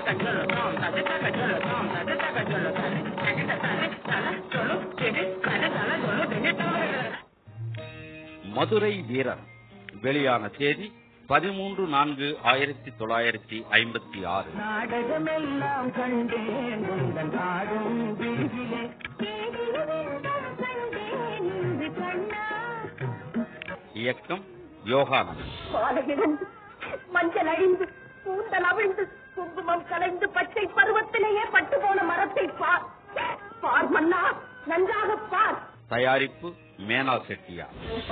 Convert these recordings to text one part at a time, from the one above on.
மதுரை வீரன் வெளியான தேதி பதிமூன்று நான்கு ஆயிரத்தி தொள்ளாயிரத்தி ஐம்பத்தி ஆறு நாடகமெல்லாம் கண்டேன் உங்கள் ஆடும் வீதியிலே இயக்கம் யோகானந்த் பாலையிழந்து மஞ்சள் அழிந்து கூந்தல் அவிழ்ந்து குங்குமம் கலைந்து பச்சை பருவத்திலேயே பட்டு போன மரத்தை பார் பார் மன்னா நன்றாக பார் தயாரிப்பு மேனா செட்டியார்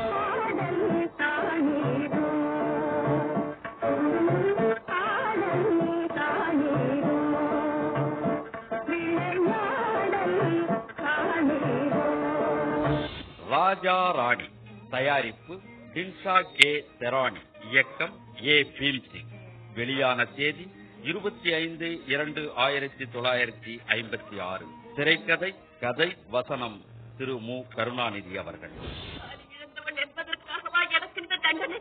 ராஜா ராணி தயாரிப்பு டின்ஷா கே தெரானி இயக்கம் ஏ பீம்சிங் வெளியான தேதி இருபத்தி ஐந்து இரண்டு ஆயிரத்தி தொள்ளாயிரத்தி ஐம்பத்தி ஆறு திரைக்கதை கதை வசனம் திரு மு கருணாநிதி அவர்கள் இழந்தவன் என்பதற்காகவா எனக்கு இந்த தண்டனை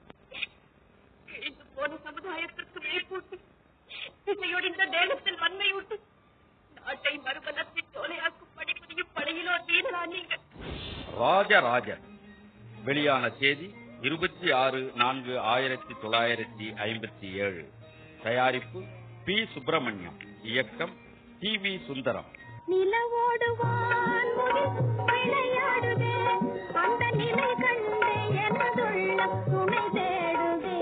கிழிந்து போன சமுதாயத்திற்கு மேற்பூட்டி திசையொடிந்த தேகத்தில் வன்மையூட்டி நாட்டை மறுபலத்தில் சோலையாக்கும் படிப்பதையும் பணியிலோ தீரலா நீங்கள் ராஜராஜன் வெளியான தேதி இருபத்தி ஆறு நான்கு ஆயிரத்தி தொள்ளாயிரத்தி ஐம்பத்தி ஏழு தயாரிப்பு பி சுப்பிரமணியம் இயக்கம் டி வி சுந்தரம் நிலவோடு வான்மொழி விளையாடுதே அந்த நிலை கண்டு எனதுள்ளம் துணை தேடுதே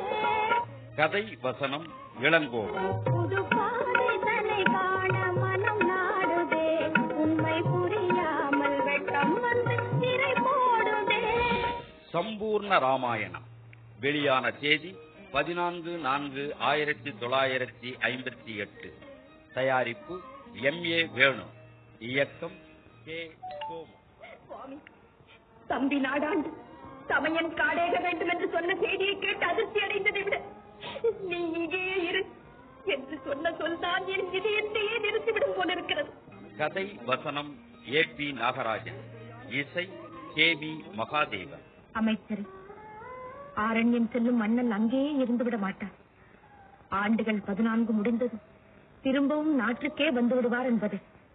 கதை வசனம் இளங்கோவன் புது பாதைதனை காண மனம் நாடுதே உண்மை புரியாமல் வெட்கம் வந்து திரை போடுதே சம்பூர்ண ராமாயணம் வெளியான தேதி பதினான்கு நான்கு ஆயிரத்தி தொள்ளாயிரத்தி ஐம்பத்தி எட்டு தயாரிப்பு எம் ஏ வேணு இயக்கம் கே சோமு சுவாமி தம்பி நாடாண்டு சமயன் காடேக வேண்டும் என்று சொன்ன செய்தியை கேட்டு அதிர்ச்சி அடைந்ததை விட நீ இங்கேயே இரு என்று சொன்ன சொல்தான் என் இதயத்தையே நிறுத்திவிடும் போல இருக்கிறது கதை வசனம் ஏ பி நாகராஜன் இசை கே வி மகாதேவன் அமைச்சர் ஆரண்யம் செல்லும் மன்னன் அங்கேயே இருந்துவிட மாட்டார் ஆண்டுகள் பதினான்கு முடிந்ததும் திரும்பவும் நாட்டுக்கே வந்து விடுவார் என்பது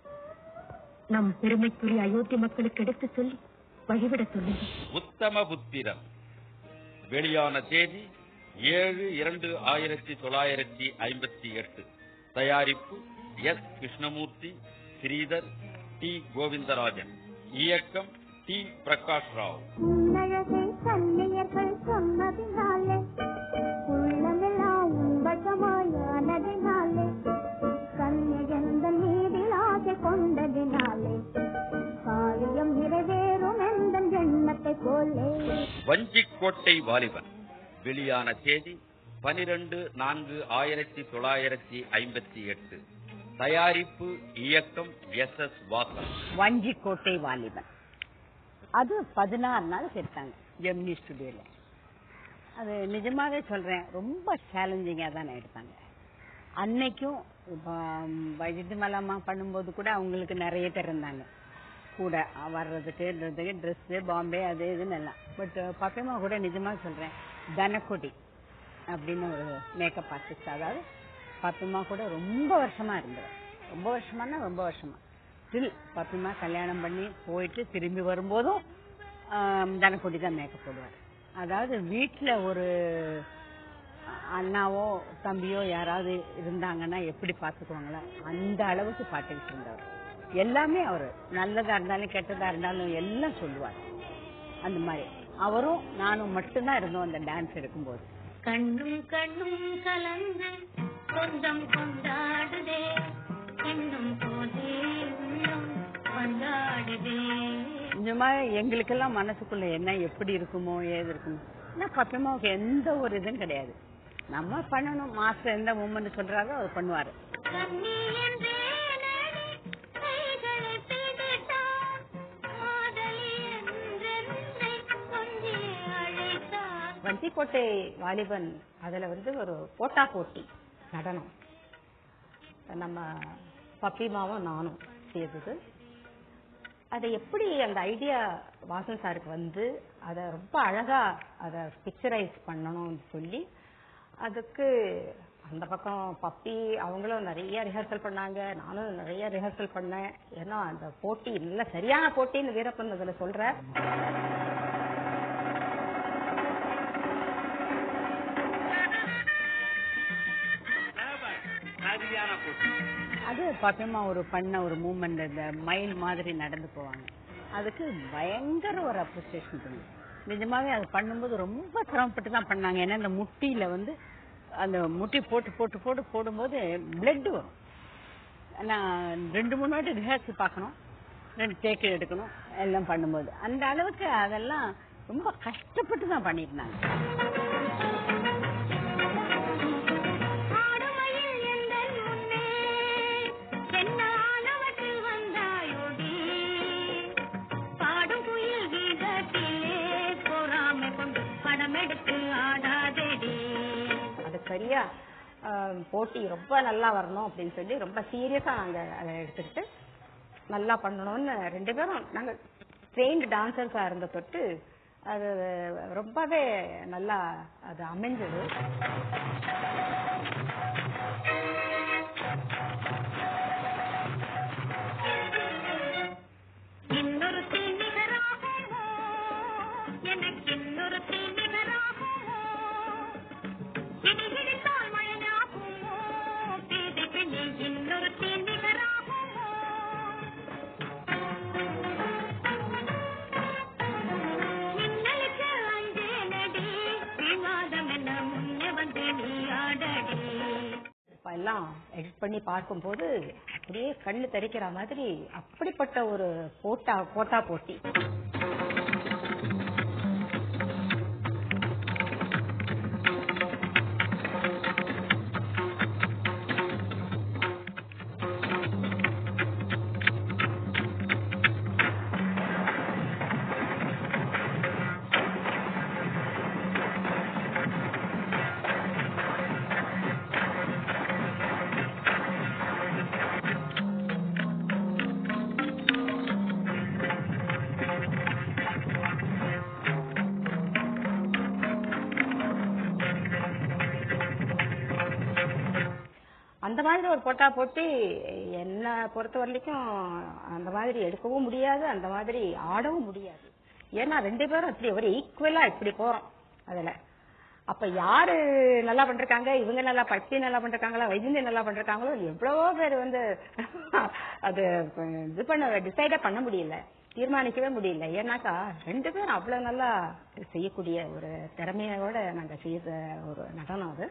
நம் பெருமைக்குரிய அயோத்தி மக்களுக்கு எடுத்துச் சொல்லி வழிவிடச் சொல்லுங்கள் உத்தம புத்திரன் வெளியான தேதி ஏழு இரண்டு ஆயிரத்தி தொள்ளாயிரத்தி ஐம்பத்தி எட்டு தயாரிப்பு எஸ் கிருஷ்ணமூர்த்தி ஸ்ரீதர் டி கோவிந்தராஜன் இயக்கம் டி பிரகாஷ் ராவ் உன்னழகை கண்ணியர்கள் சொன்னதினாலே உள்ளமெல்லாம் உன்பகமாயானதினாலே கண்ணியந்த நீரில் ஆசை கொண்டதினாலே காரியம் நிறைவேறும் எந்த ஜென்மத்தை போலே வஞ்சிக்கோட்டை வாலிபன் வெளியான தேதி பனிரெண்டு நான்கு ஆயிரத்தி தொள்ளாயிரத்தி ஐம்பத்தி எட்டு தயாரிப்பு இயக்கம் எஸ் எஸ் வாசன் வஞ்சிக்கோட்டை வாலிபன் அது பதினாறு நாள் சேர்த்தாங்க ஜெமினி ஸ்டுடியோல அது நிஜமாவே சொல்றேன் ரொம்ப சேலஞ்சிங்கா தான் எடுத்தாங்க அன்னைக்கும் இப்போ வைஜந்தி மலாமா பண்ணும்போது கூட அவங்களுக்கு நிறைய பேர் இருந்தாங்க கூட வர்றதுக்கு ட்ரெஸ்ஸு பாம்பே அது இதுன்னு எல்லாம் பட் பக்கமா கூட நிஜமா சொல்றேன் தனக்கொடி அப்படின்னு ஒரு மேக்கப் ஆர்டிஸ்ட் அதாவது பத்துமா கூட ரொம்ப வருஷமா இருந்தது ரொம்ப வருஷமானா ரொம்ப வருஷமா ஸ்டில் பத்துமா கல்யாணம் பண்ணி போயிட்டு திரும்பி வரும்போதும் ஆம், தனக்கொடி தான் மேக்கப் போடுவார் அதாவது வீட்டில் ஒரு அண்ணாவோ தம்பியோ யாராவது இருந்தாங்கன்னா எப்படி பார்த்துக்குவாங்களோ அந்த அளவுக்கு பார்த்துக்கிட்டு இருந்தவர் எல்லாமே அவர் நல்லதா இருந்தாலும் கெட்டதா இருந்தாலும் எல்லாம் சொல்லுவார் அந்த மாதிரி அவரும் நானும் மட்டும்தான் இருந்தோம் அந்த டான்ஸ் எடுக்கும்போது கண்ணும் கண்ணும் கலந்து கொஞ்சம் கொண்டாடுதே என்னும் போதே உள்ளம் கொண்டாடுதே நிஜமா எங்களுக்கெல்லாம் மனசுக்குள்ள என்ன எப்படி இருக்குமோ ஏது இருக்குமோ ஆனா பப்பமாவுக்கு எந்த ஒரு இதுவும் கிடையாது நம்ம பண்ணணும் மாஸ்டர் எந்த மூமெண்ட் சொல்றாரோ அவர் பண்ணுவாரு கண்ணி என்றேனடி கைகளை பிடித்தான் மாதலி என்றென்றை கொஞ்சி அழைத்தான் வஞ்சிக்கோட்டை வாலிபன் அதுல வந்து ஒரு போட்டா போட்டி நடனம் நம்ம பப்பிமாவும் நானும் செய்தது அதை எப்படி அந்த ஐடியா வாசன் சாருக்கு வந்து அதை ரொம்ப அழகா அதை பிக்சரைஸ் பண்ணணும்னு சொல்லி அதுக்கு அந்த பக்கம் பப்பி அவங்களும் நிறைய ரிஹர்சல் பண்ணாங்க நானும் நிறைய ரிஹர்சல் பண்ணேன் ஏன்னா அந்த போட்டி நல்ல சரியான போட்டின்னு வீரப்பன் அதுல சொல்ற சரியான போட்டி அது பார்த்தோமா ஒரு பண்ண ஒரு மூமெண்ட் இந்த மயில் மாதிரி நடந்து போவாங்க அதுக்கு பயங்கர ஒரு அப்ரிசியேஷன் பண்ணுது நிஜமாவே அது பண்ணும்போது ரொம்ப சிரமப்பட்டு தான் பண்ணாங்க ஏன்னா இந்த முட்டியில வந்து அந்த முட்டி போட்டு போட்டு போட்டு போடும்போது பிளட் வரும் நான் ரெண்டு மூணு வாட்டி ரிஹர்சல் பார்க்கணும் ரெண்டு டேக்கு எடுக்கணும் எல்லாம் பண்ணும்போது அந்த அளவுக்கு அதெல்லாம் ரொம்ப கஷ்டப்பட்டு தான் பண்ணியிருந்தாங்க ஆடுமையில் எந்தன் முன்னே பெண்ணானவற்றில் வந்தாயொடி பாடும் குயில் கீதத்திலே பொறாமை கொண்டு படமெடுத்து ஆடாதேடி அது சரியா ஆஹ், போட்டி ரொம்ப நல்லா வரணும் அப்படின்னு சொல்லி ரொம்ப சீரியஸா நாங்க அதை எடுத்துக்கிட்டு நல்லா பண்ணணும்னு ரெண்டு பேரும் நாங்க ட்ரெயின்டு டான்சர்ஸா இருந்த தொட்டு அது ரொம்பவே நல்லா அது அமைஞ்சது இன்னொரு நிகராகுமோ எனக்கு இன்னொரு நிகராகுமோ இடி இடித்தால் மழையாகுமோ பேதை பெண்ணே இன்னொரு நிகராகுமோ மின்னலுக்கு அஞ்சேனடி விவாதம் என்ன முன்னே வந்து நீ ஆடடி இப்ப எல்லாம் எடிட் பண்ணி பார்க்கும்போது அப்படியே கண்ணு தெரிக்கிற மாதிரி அப்படிப்பட்ட ஒரு போட்டா போட்டா போட்டி அந்த மாதிரி ஒரு போட்டா போட்டி என்ன பொறுத்த வரைக்கும் அந்த மாதிரி எடுக்கவும் முடியாது அந்த மாதிரி ஆடவும் முடியாது ஏன்னா ரெண்டு பேரும் அப்படி ஒரு ஈக்குவலா இப்படி போறோம் அதுல அப்ப யாரு நல்லா பண்றாங்க இவங்க நல்லா பட்டி நல்லா பண்றாங்களா வைஜந்தி நல்லா பண்றாங்களோ எவ்வளவோ பேர் வந்து அது இது பண்ண டிசைடே பண்ண முடியல தீர்மானிக்கவே முடியல ஏன்னாக்கா ரெண்டு பேரும் அவ்வளவு நல்லா செய்யக்கூடிய ஒரு திறமையோட நாங்க செய்த ஒரு நடனம் அது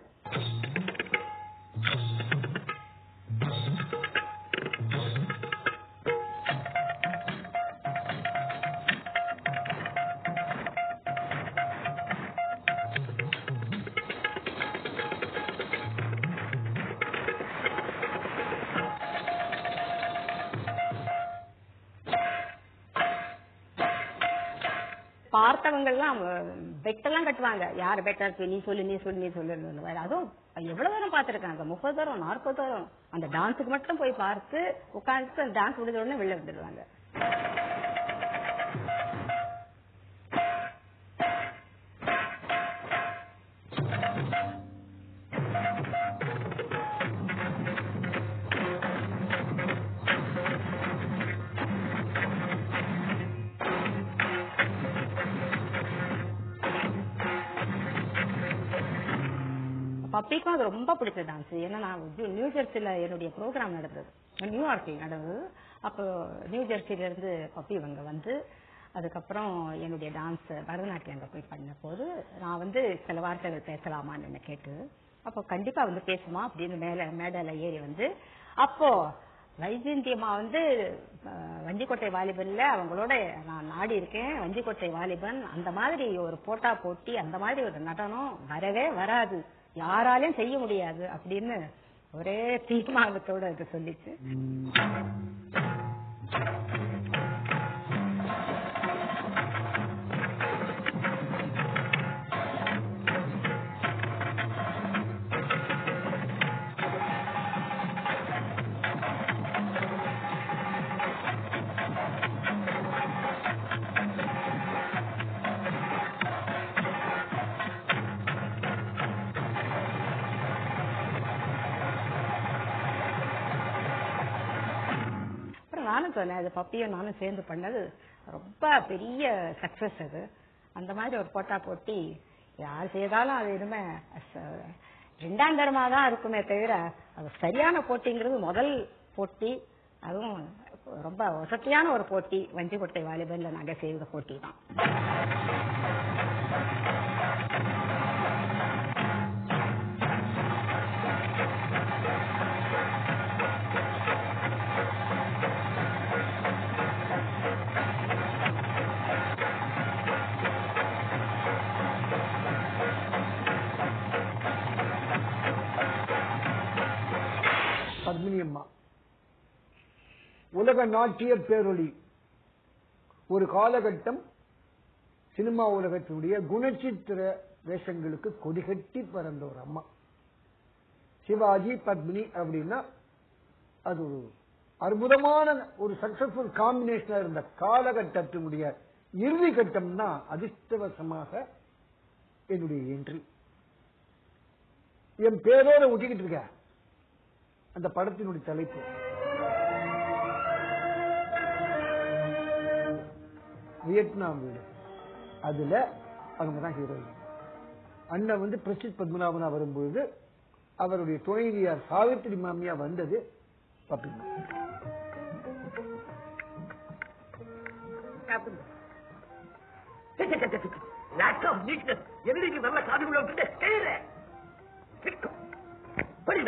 பார்த்தவங்க எல்லாம் பெட்டெல்லாம் கட்டுவாங்க யார் பெட்டா இருக்கு நீ சொல்லு நீ சொல்லு நீ சொல்லு வேற அதுவும் எவ்வளவு தூரம் பார்த்திருக்காங்க முப்பது தூரம் நாற்பது தூரம் அந்த டான்ஸுக்கு மட்டும் போய் பார்த்து உட்காந்துட்டு அந்த டான்ஸ் முடிஞ்ச உடனே வெளில வந்துடுவாங்க பப்பிக்கும் அது ரொம்ப பிடிச்ச டான்ஸ் ஏன்னா நான் ஜூ- நியூ ஜெர்சில என்னுடைய ப்ரோக்ராம் நடந்தது நியூயார்க்கில் நடந்தது அப்போ நியூ ஜெர்சில இருந்து பப்பி இவங்க வந்து அதுக்கப்புறம் என்னுடைய டான்ஸ் பரதநாட்டியம் அங்க போய் பண்ண போது நான் வந்து சில வார்த்தைகள் பேசலாமான்னு என்ன கேட்டு அப்போ கண்டிப்பா வந்து பேசுமா அப்படின்னு மேல மேடையில ஏறி வந்து அப்போ வைஜெயந்தியம்மா வந்து அஹ், வஞ்சிக்கோட்டை வாலிபன்ல அவங்களோட நான் நாடி இருக்கேன் வஞ்சிக்கோட்டை வாலிபன் அந்த மாதிரி ஒரு போட்டா போட்டி அந்த மாதிரி ஒரு நடனம் வரவே வராது யாராலையும் செய்ய முடியாது அப்படின்னு ஒரே தீர்மானத்தோட இது சொல்லிச்சு நானும் சொன்னேன் அது பப்பியும் நானும் சேர்ந்து பண்ணது ரொம்ப பெரிய சக்சஸ் அது அந்த மாதிரி ஒரு போட்டா போட்டி யார் செய்தாலும் அது இனிமே ச- ரெண்டாம் தரமா தான் இருக்குமே தவிர அது சரியான போட்டிங்கிறது முதல் போட்டி அதுவும் ரொம்ப வசதியான ஒரு போட்டி வஞ்சிக்கோட்டை வாலிபல்ல நாங்க செய்த போட்டி தான் பத்மினி அம்மா உலக நாட்டிய பேரொளி ஒரு காலகட்டம் சினிமா உலகத்தினுடைய குணச்சித்திர வேஷங்களுக்கு கொடிகட்டி பறந்த ஒரு அம்மா சிவாஜி பத்மினி அப்படின்னா அது ஒரு அற்புதமான ஒரு சக்சஸ்ஃபுல் காம்பினேஷனா இருந்த காலகட்டத்தினுடைய இறுதி கட்டம்னா அதிர்ஷ்டவசமாக என்னுடைய என்ட்ரி என் பேரோட ஒட்டிக்கிட்டு இருக்க அந்த படத்தினுடைய தலைப்பு வியட்நாம் வீடு அதுல அவங்க தான் ஹீரோயின் அண்ணன் வந்து பிரசித் பத்மநாபனா வரும்பொழுது அவருடைய துணைவியார் சாவித்திரி மாமியா வந்தது பப்பிமா என்னடி நல்ல காதுக்குள்ள விட்டுட்டு செய்யற படியில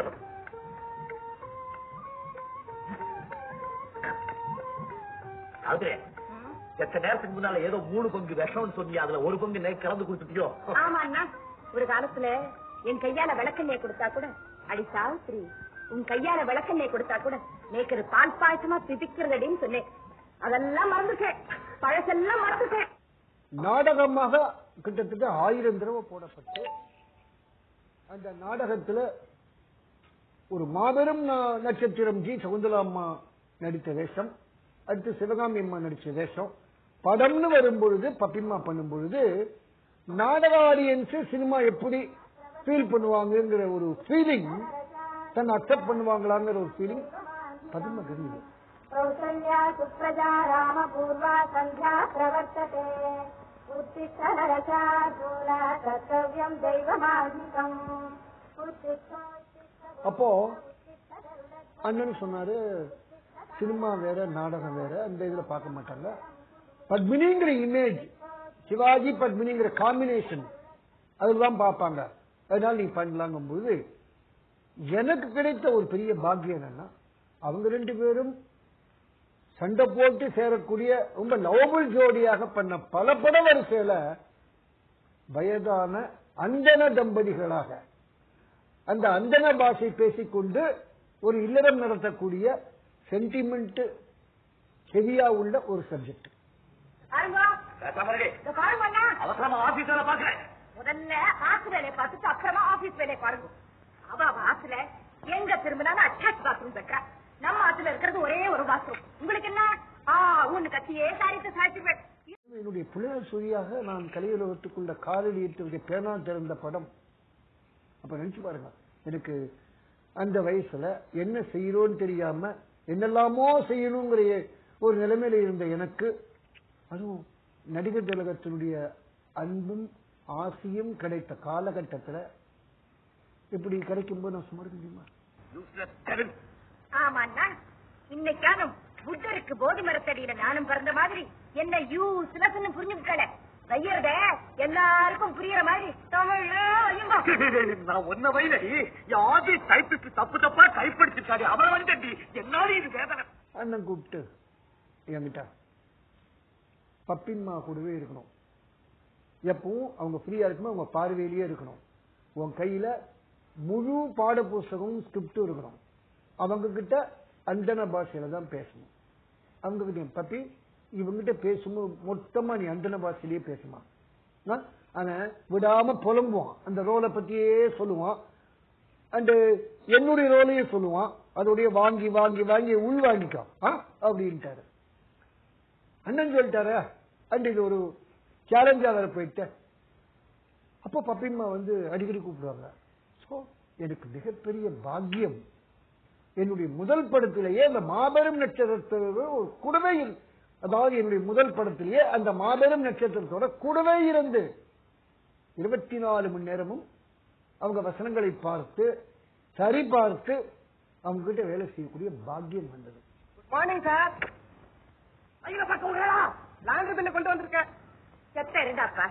அது எத்த நேரத்துக்கு முன்னால ஏதோ மூணு பங்கு விஷம்னு சொன்னி அதுல ஒரு பங்கு நெய் கலந்து கொடுத்துட்டியோ ஆமா அண்ணா ஒரு காலத்துல என் கையால விளக்கெண்ணெய் கொடுத்தா கூட அடி சாவித்ரி உன் கையால விளக்கெண்ணெய் கொடுத்தா கூட நேக்கது பால் பாயசமா பிதிக்கிறதடின்னு சொன்னேன் அதெல்லாம் மறந்துட்டேன் பழசெல்லாம் மறந்துட்டேன் நாடகமாக கிட்டத்தட்ட ஆயிரம் தடவை போடப்பட்டு அந்த நாடகத்துல ஒரு மாபெரும் ந- நட்சத்திரம் ஜி சகுந்தலா அம்மா நடித்த வேஷம் அடுத்து சிவகாமி அம்மா நடிச்ச வேஷம் படம்னு வரும்பொழுது பப்பிம்மா பண்ணும் பொழுது நாடக ஆடியன்ஸ் சினிமா எப்படி ஃபீல் பண்ணுவாங்கங்கிற ஒரு ஃபீலிங் தன்னை அக்செப்ட் பண்ணுவாங்களாங்கிற ஒரு ஃபீலிங் பப்பிம்மா இருந்தது कौसल्या सुप्रजा रामपूर्वा सन्ध्या प्रवर्तते उत्तिष्ठ नरशार्दूला कर्तव्यम् दैवमाधिकम् उत्तिष्ठ அப்போ அண்ணன் சொன்னாரு சினிமா வேற நாடகம் வேற அந்த இதுல பார்க்க மாட்டாங்க பத்மினிங்கிற இமேஜ் சிவாஜி பத்மினிங்கிற காம்பினேஷன் அதுதான் பார்ப்பாங்க அதனால நீ பண்ணலாங்கும் போது எனக்கு கிடைத்த ஒரு பெரிய பாக்கியம் என்னன்னா அவங்க ரெண்டு பேரும் சண்டை போட்டு சேரக்கூடிய ரொம்ப லவபிள் ஜோடியாக பண்ண பல பட வரிசையில வயதான அந்தன தம்பதிகளாக அந்த அந்தன பாஷை பேசிக்கொண்டு ஒரு இல்லறம் நடத்தக்கூடிய சென்டிமெண்ட் ஹெவியா உள்ள ஒரு சப்ஜெக்ட் பாருங்க இந்த பாருங்க அண்ணா அவசரமா ஆபீஸ் வேலை பாக்குறேன் முதல்ல ஆத்து வேலையை பார்த்துட்டு அப்புறமா ஆபீஸ் வேலையை பாருங்க அவ அவ ஆத்துல எங்க திரும்பினாலும் அட்டாச் பாத்ரூம் கட்டுறா நம்ம ஆத்துல இருக்கிறது ஒரே ஒரு பாத்ரூம் உங்களுக்கு என்ன ஆ உன்னு கத்தியே காரியத்தை சாய்ச்சிருவேன் என்னுடைய புலர் சுரியாக நான் கலையுலகத்துக்குள்ள காலடி இட்டு பேனா திறந்த படம் அப்ப நினைச்சு பாருங்க எனக்கு அந்த வயசுல என்ன செய்யறோன்னு தெரியாம என்னெல்லாமோ செய்யணுங்கிற ஒரு நிலைமையில இருந்த எனக்கு அதுவும் நடிகர் திலகத்தினுடைய அன்பும் ஆசையும் கிடைத்த காலகட்டத்துல இப்படி கிடைக்கும்போது நான் சும்மா இருக்க முடியுமா ஆமாண்ணா இன்னைக்கானும் புத்தருக்கு போதி மரத்தடியில நானும் பிறந்த மாதிரி என்ன யூஸ்லஸ்ன்னு புரிஞ்சுக்கல செய்யறத எல்லாருக்கும் புரியற மாதிரி தமிழ்ல வையுங்க. நான் ஒன்ன வயலடி யாரு டைப்பிட்டு தப்பு தப்பா டைப் அடிச்சிருக்காரு அவரை வந்து என்னாலும் இது வேதனை அண்ணன் கூப்பிட்டு என்கிட்ட பப்பின்மா கூடவே இருக்கணும் எப்பவும் அவங்க ஃப்ரீயா இருக்கணும் அவங்க பார்வையிலேயே இருக்கணும் உன் கையில முழு பாட புஸ்தகமும் ஸ்கிரிப்டும் இருக்கணும் அவங்க கிட்ட அந்தன பாஷையில தான் பேசணும் அவங்க கிட்ட பப்பி இவங்கிட்ட பேசும்போது மொத்தமா நீ அந்தன பாஷையிலேயே பேசுமா நான் அவன் விடாம புலம்புவான் அந்த ரோலை பத்தியே சொல்லுவான் அண்ட் என்னுடைய ரோலையும் சொல்லுவான் அதோடைய வாங்கி வாங்கி வாங்கி உள் வாங்கிக்கோ ஆ? அப்படின்ட்டாரு அண்ணன் சொல்லிட்டாரு அண்ட் இது ஒரு சேலஞ்சா வேற போயிட்டு அப்போ பப்பிம்மா வந்து அடிக்கடி கூப்பிடுவாங்க ஸோ எனக்கு மிகப்பெரிய பாக்கியம் என்னுடைய முதல் படத்திலேயே அந்த மாபெரும் நட்சத்திரத்தோட ஒரு கூடவே இரு- அதாவது என்னுடைய முதல் படத்திலேயே அந்த மாபெரும் நட்சத்திரத்தோட கூடவே இருந்து இருபத்தி நாலு மணி நேரமும் அவங்க வசனங்களை பார்த்து சரி பார்த்து அவங்க கிட்ட வேலை செய்யக்கூடிய பாக்கியம் வந்தது மார்னிங் சார் ஐயா பக்கம் விடுறா லாண்டரி பின்ன கொண்டு வந்திருக்கேன் செத்த இருந்தாப்பா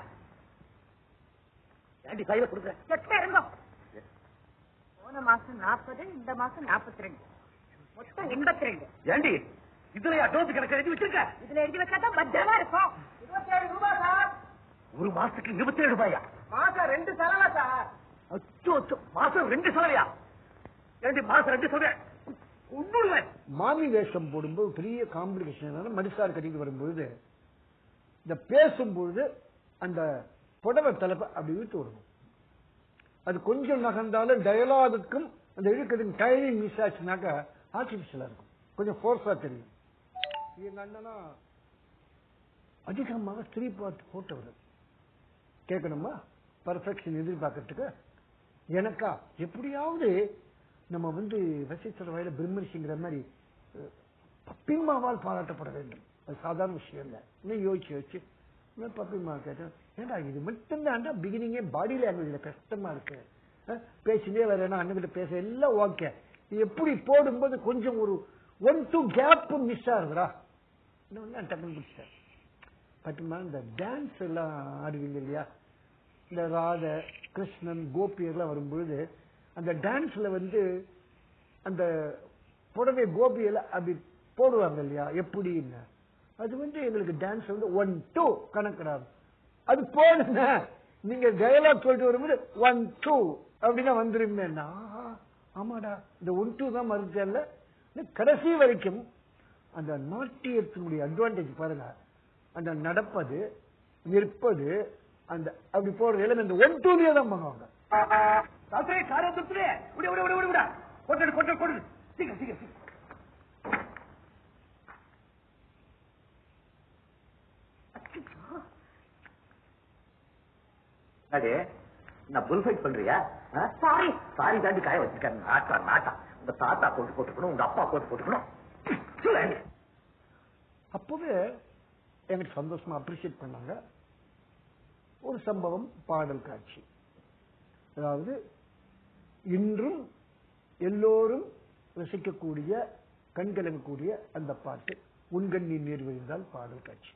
ஏண்டி கையில கொடுக்குற செத்த இருந்தோ போன மாசம் நாற்பது இந்த மாசம் நாற்பத்தி ரெண்டு மொத்தம் எண்பத்தி ரெண்டு ஏண்டி இதுலயா டோஸ் கணக்கு எழுதி வச்சிருக்க இதுல எழுதி வச்சாதான் பத்திரமா இருக்கும் இருபத்தி ஏழு ரூபாய் சார் ஒரு மாசத்துக்கு இருபத்தி ஏழு ரூபாயா மாசம் ரெண்டு செலவா சார் அச்சோ அச்சோ மாசம் ரெண்டு செலவையா ஏண்டி மாசம் ரெண்டு செலவு ஒண்ணுடுவேன் மாமி வேஷம் போடும்போது பெரிய காம்ப்ளிகேஷன் என்னன்னா மடிசார் கட்டிட்டு வரும்பொழுது இந்த பேசும்பொழுது அந்த புடவை தலைப்பை அப்படி இழுத்து விடணும் அது கொஞ்சம் நகர்ந்தாலும் டயலாகுக்கும் அந்த இழுக்கிறதுக்கு டைமிங் மிஸ் ஆச்சுனாக்கா ஆர்டிபிஷியலா இருக்கும் கொஞ்சம் ஃபோர்ஸா தெரியும் எங்க அண்ணனா அதிகமாக த்ரீ பார்ட் போட்டவர் கேட்கணுமா பர்ஃபெக்ஷன் எதிர்பார்க்கறதுக்கு எனக்கா எப்படியாவது நம்ம வந்து வசிஷ்டர் வயல பிரம்மரிஷிங்கிற மாதிரி அஹ், பப்பின்மாவால் பாராட்டப்பட வேண்டும் அது சாதாரண விஷயம் இல்லை இன்னும் யோசிச்சு யோசிச்சு நான் பப்பின்மா கேட்டேன் ஏண்டா இது மட்டும்தான்டா பிகினிங்கே பாடி லாங்குவேஜ்ல கஷ்டமா இருக்கு அஹ், பேசினே வரேன்னா அண்ணகிட்ட பேச எல்லாம் ஓகே எப்படி போடும்போது கொஞ்சம் ஒரு ஒன் டூ கேப் மிஸ் ஆகுதுடா இன்னும் டக்குன்னு பிடிச்சிட்டேன் பட்டுமா இந்த டான்ஸ் எல்லாம் ஆடுவீங்க இல்லையா இந்த ராதை கிருஷ்ணன் கோபி எல்லாம் வரும்பொழுது அந்த டான்ஸ்ல வந்து அந்த புடவை கோபி எல்லாம் அப்படி போடுவாங்க இல்லையா எப்படின்னு அது வந்து எங்களுக்கு டான்ஸ் வந்து ஒன் டூ கணக்கிடாது அது போடுங்க நீங்க டயலாக் சொல்லிட்டு வரும்போது ஒன் டூ அப்படின்னா வந்துருமே ஆஹா ஆமாடா இந்த ஒன் டூ தான் மறுத்தேன்ல கடைசி வரைக்கும் அந்த நாட்டியத்தினுடைய அட்வான்டேஜ் பாருங்க அந்த நடப்பது நிற்பது அந்த அப்படி போறது எல்லாம் இந்த ஒன் டூலயே தான் பண்ணுவாங்க சாஸ்திரே காரை துப்புறே விட விட விட விட விட கொண்டு கொண்டு கொண்டு சீக்கிரம் சீக்கிரம் சீக்கிரம் அடே நான் புல் ஃபைட் பண்றியா சாரி சாரி தாண்டி காய வச்சிருக்கேன் நாட்டா நாட்டா உங்க தாத்தா போட்டு போட்டுக்கணும் உங்க அப்பா போட்டு போட்டுக்கணும் சொல்லு. அப்பவே எனக்கு சந்தோஷமா அப்ரிஷியேட் பண்ணாங்க ஒரு சம்பவம் பாடல் காட்சி அதாவது இன்றும் எல்லோரும் ரசிக்கக்கூடிய கண்கலங்கக்கூடிய அந்த பாட்டு உண்கண்ணீர் நீர் விழுந்தால் பாடல் காட்சி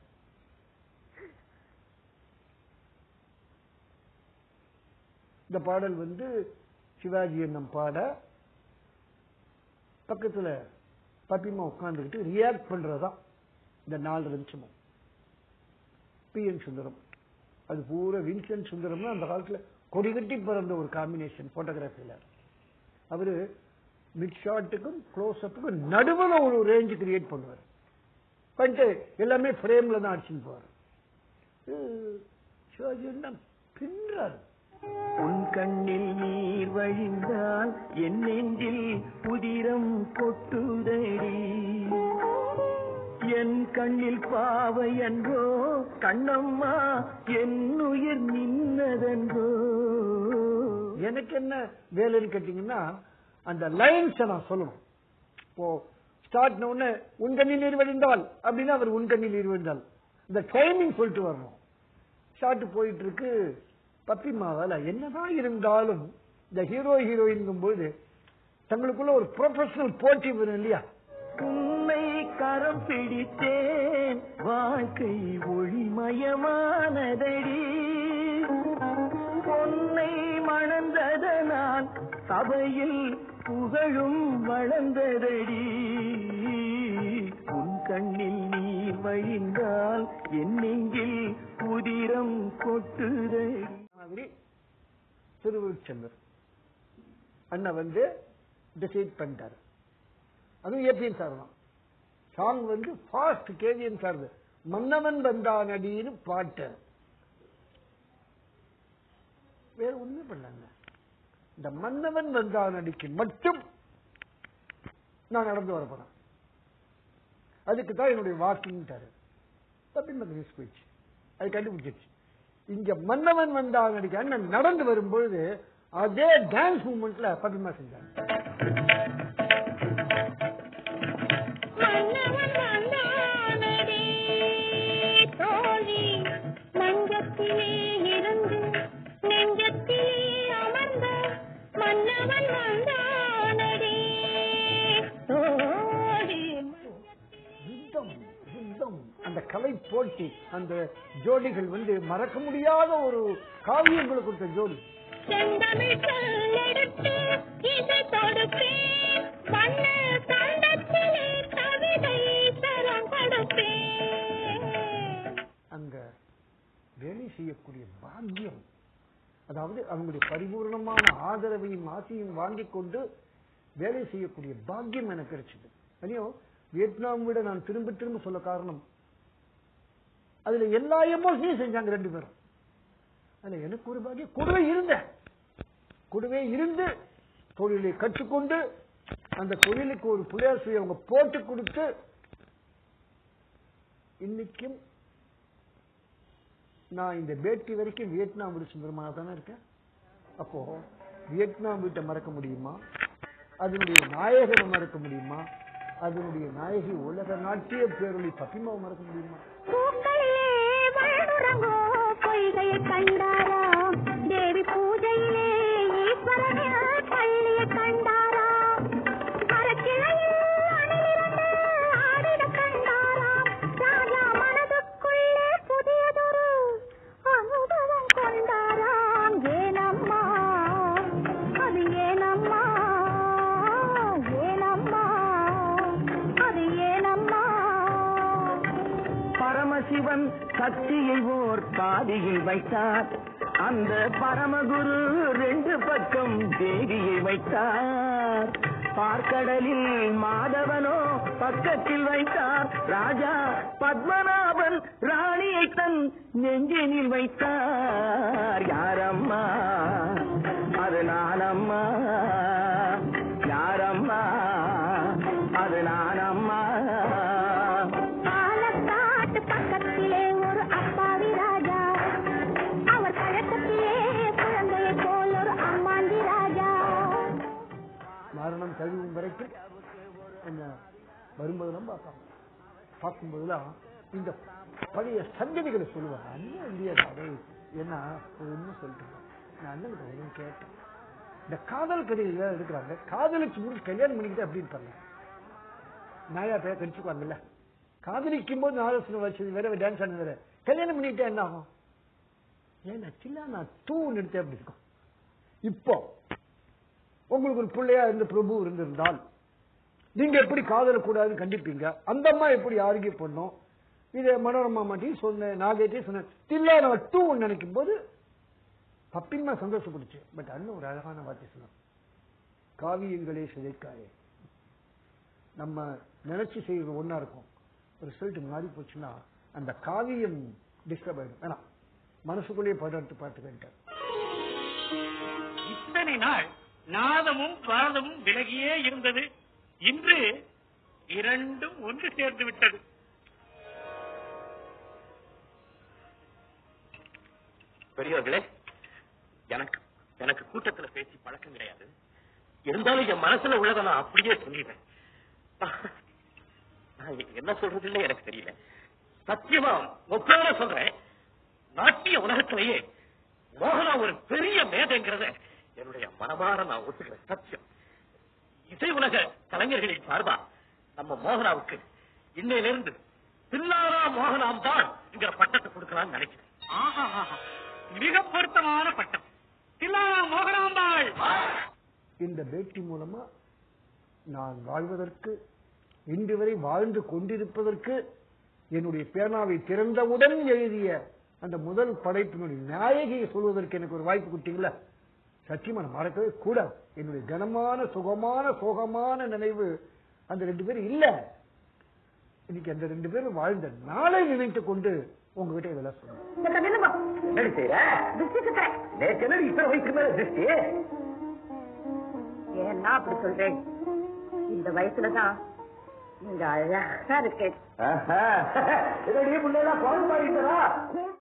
இந்த பாடல் வந்து சிவாஜி என்னும் பாட பக்கத்துல பப்பிமா உட்கார்ந்துக்கிட்டு ரியாக்ட் பண்றதுதான் இந்த நாலு நிமிஷமும் பி என் சுந்தரம் அது பூரா வின்சென்ட் சுந்தரம்னு அந்த காலத்துல கொடிகட்டி பிறந்த ஒரு காம்பினேஷன் போட்டோகிராஃபில அவரு மிட் ஷாட்டுக்கும் க்ளோஸ் அப்புக்கும் நடுவுல ஒரு ரேஞ்ச் கிரியேட் பண்ணுவார் பண்ணிட்டு எல்லாமே ஃப்ரேம்ல தான் அடிச்சுன்னு போவார் சிவாஜி என்ன பின்றாரு உன் கண்ணில் நீர் வழிந்தால் என் நெஞ்சில் புதிரம் கொட்டுதடி என் கண்ணில் பாவை என்றோ கண்ணம்மா என் உயிர் நின்னதென்றோ எனக்கு என்ன வேலைன்னு கேட்டீங்கன்னா அந்த லைன்ஸை நான் சொல்லணும் இப்போ ஸ்டார்ட் உடனே உன் கண்ணில் நீர் வழிந்தால் அப்படின்னா அவர் உன் கண்ணில் நீர் வழிந்தால் இந்த டைமிங் சொல்லிட்டு வரணும் ஷார்ட் போயிட்டு இருக்கு பப்பி மாவால என்னதான் இருந்தாலும் இந்த ஹீரோ ஹீரோயின்ங்கும் போது தங்களுக்குள்ள ஒரு ப்ரொஃபஷனல் போட்டி வரும் இல்லையா உன்னை கரம் பிடித்தேன் வாழ்க்கை ஒளிமயமானதடி பொன்னை மணந்ததனால் சபையில் புகழும் வளர்ந்ததடி உன் கண்ணில் நீர் வழிந்தால் என் நெஞ்சில் புதிரம் கொட்டுதடி மாதிரி திருவிழுச்சந்தர் அண்ணா வந்து டிசைட் பண்ணிட்டாரு அதுவும் ஏபிஎன் சார் தான் சாங் வந்து ஃபாஸ்ட் கேவிஎன் சார் மன்னவன் வந்தான் அடின்னு பாட்டு வேற ஒண்ணுமே பண்ணாங்க இந்த மன்னவன் வந்தான் அடிக்கு மட்டும் நான் நடந்து வர போறேன் அதுக்கு தான் என்னுடைய வாக்கிங் தரு தப்பி போயிடுச்சு அது கண்டுபிடிச்சிருச்சு இங்க மன்னவன் வந்தான் அடிக்க அண்ணன் நடந்து வரும்பொழுது அதே டான்ஸ் மூமெண்ட்ல பபிமா செஞ்சாங்க போட்டி அந்த ஜோடிகள் வந்து மறக்க முடியாத ஒரு காவியங்களை கொடுத்த ஜோடி செந்தமிழ் சொல்லெடுத்து இசை தொடுப்பேன் மண்ணு கண்டத்திலே கவிதை தரம் கொடுப்பேன் அங்க வேலை செய்யக்கூடிய பாக்கியம் அதாவது அவங்களுடைய பரிபூர்ணமான ஆதரவையும் ஆசையும் வாங்கிக் கொண்டு வேலை செய்யக்கூடிய பாக்கியம் எனக்கு கிடைச்சது அதையும் வியட்நாம் விட நான் திரும்ப திரும்ப சொல்ல காரணம் அதுல எல்லா எமோஷனையும் செஞ்சாங்க ரெண்டு பேரும் அதுல எனக்கு ஒரு பாக்கியம் கூடவே இருந்தேன் கூடவே இருந்து தொழிலை கற்றுக்கொண்டு அந்த தொழிலுக்கு ஒரு புள்ளையாசிரியை அவங்க போட்டு கொடுத்து இன்னைக்கும் நான் இந்த பேட்டி வரைக்கும் வியட்நாம் வீடு சுந்தரமாக தானே இருக்கேன் அப்போ வியட்நாம் வீட்டை மறக்க முடியுமா அதனுடைய நாயகனை மறக்க முடியுமா அதனுடைய நாயகி உலக நாட்டிய பேரொழி பத்திமாவை மறக்க முடியுமா பூக்களிலே வாழ்வுறங்கோ பொய்கையை கண்டாராம் தேவி பூஜையிலே ஈஸ்வரனின் பள்ளியை கண்டாராம் மரக்கிளையில் அணிலிருந்து ஆடிடக் கண்டாராம் ராஜா மனதுக்குள்ளே புதியதொரு அனுபவம் கொண்டாராம் ஏனம்மா அது ஏனம்மா ஏனம்மா அது ஏனம்மா பரமசிவன் சக்தியை ஓர் பாதியில் வைத்தார் அந்த பரமகுரு ரெண்டு பக்கம் தேவியை வைத்தார் பார்க்கடலில் மாதவனோ பக்கத்தில் வைத்தார் ராஜா பத்மநாபன் ராணியை தன் நெஞ்சினில் வைத்தார் யாரம்மா அது நானம்மா யாரம்மா அது நானம்மா பாலக்காட்டு பக்கத்திலே ஒரு அப்பாவி ராஜா அவர் பழக்கத்திலே குழந்தையை போல் ஒரு அம்மாண்டி ராஜா மரணம் தழுவும் வரைக்கும் என்ன வரும்போதெல்லாம் பார்ப்பாங்க பார்க்கும்போதெல்லாம் இந்த பழைய சங்கதிகளை சொல்லுவாங்க அண்ணன் இல்லையா அதை என்ன ஒன்னு சொல்லிட்டு நான் அண்ணனுக்கு ஒன்றும் கேட்டேன் இந்த காதல் கதையில எடுக்கிறாங்க காதலிச்சு முடிச்சு கல்யாணம் பண்ணிக்கிட்டு அப்படி இருப்பாங்க நாயா பேர் கடிச்சுக்குவாங்கல்ல காதலிக்கும் போது நாலு வச்சு வேற டான்ஸ் ஆனது வேற கல்யாணம் பண்ணிக்கிட்டா என்ன ஆகும் ஏன்னா சின்ன நான் தூ நிறுத்த அப்படி இருக்கும் இப்போ உங்களுக்கு ஒரு பிள்ளையா இருந்த பிரபு இருந்திருந்தால் நீங்க எப்படி காதலக்கூடாதுன்னு கண்டிப்பீங்க அந்த அம்மா எப்படி ஆர்கிய பண்ணும் இதை மனோரமா மாட்டி சொன்னேன் நாகேட்டி சொன்னேன் தில்லா நான் டூ நினைக்கும் போது பப்பின்மா சந்தோஷப்படுச்சு பட் அண்ணன் ஒரு அழகான வார்த்தை சொன்னார் காவியங்களே சிதைக்காயே நம்ம நினைச்சு செய்யறது ஒண்ணா இருக்கும் ரிசல்ட் மாறி போச்சுன்னா அந்த காவியம் டிஸ்டர்ப் ஆயிடும் வேணாம் மனசுக்குள்ளேயே படம் பார்த்துக்கிட்டார் இத்தனை நாள் நாதமும் பாரதமும் விலகியே இருந்தது இன்று இரண்டும் ஒன்று சேர்ந்து விட்டது பெரியவர்களே எனக்கு எனக்கு கூட்டத்துல பேசி பழக்கம் கிடையாது இருந்தாலும் என் மனசுல உள்ளதை நான் அப்படியே சொல்லிடுறேன் நான் என்ன சொல்றதுன்னு எனக்கு தெரியல சத்தியமா ஒப்பான சொல்றேன் நாட்டிய உலகத்திலேயே மோகனா ஒரு பெரிய மேதைங்கிறத என்னுடைய மனமாற நான் ஒத்துக்கிறேன் சத்தியம் இசை உலக கலைஞர்களின் சார்பா நம்ம மோகனாவுக்கு இன்னையிலிருந்து தில்லாரா மோகனாம் தான் என்கிற பட்டத்தை கொடுக்கலாம்னு நினைக்கிறேன் ஆஹா ஆஹா. மிக பொருத்தமான பட்டம் தில்லா மோகனாம்பாள் இந்த பேட்டி மூலமா நான் வாழ்வதற்கு இன்று வரை வாழ்ந்து கொண்டிருப்பதற்கு என்னுடைய பேனாவை திறந்தவுடன் எழுதிய அந்த முதல் படைப்பினுடைய நாயகியை சொல்வதற்கு எனக்கு ஒரு வாய்ப்பு கொடுத்தீங்களா சத்தியமா நான் மறக்கவே கூடாது என்னுடைய கனமான சுகமான சோகமான நினைவு அந்த ரெண்டு பேரும் இல்ல இன்னைக்கு அந்த ரெண்டு பேரும் வாழ்ந்த நாளை நினைத்துக் கொண்டு உங்ககிட்ட இதெல்லாம் சொன்னேன் என்னடி செய்யற நேற்று என்ன இப்ப வயசுக்கு மேல திருஷ்டி ஏன்னா அப்படி சொல்றேன் இந்த வயசுலதான் நீங்க அழகா இருக்கேன் என்னடி முன்னெல்லாம் பால் பாடிட்டா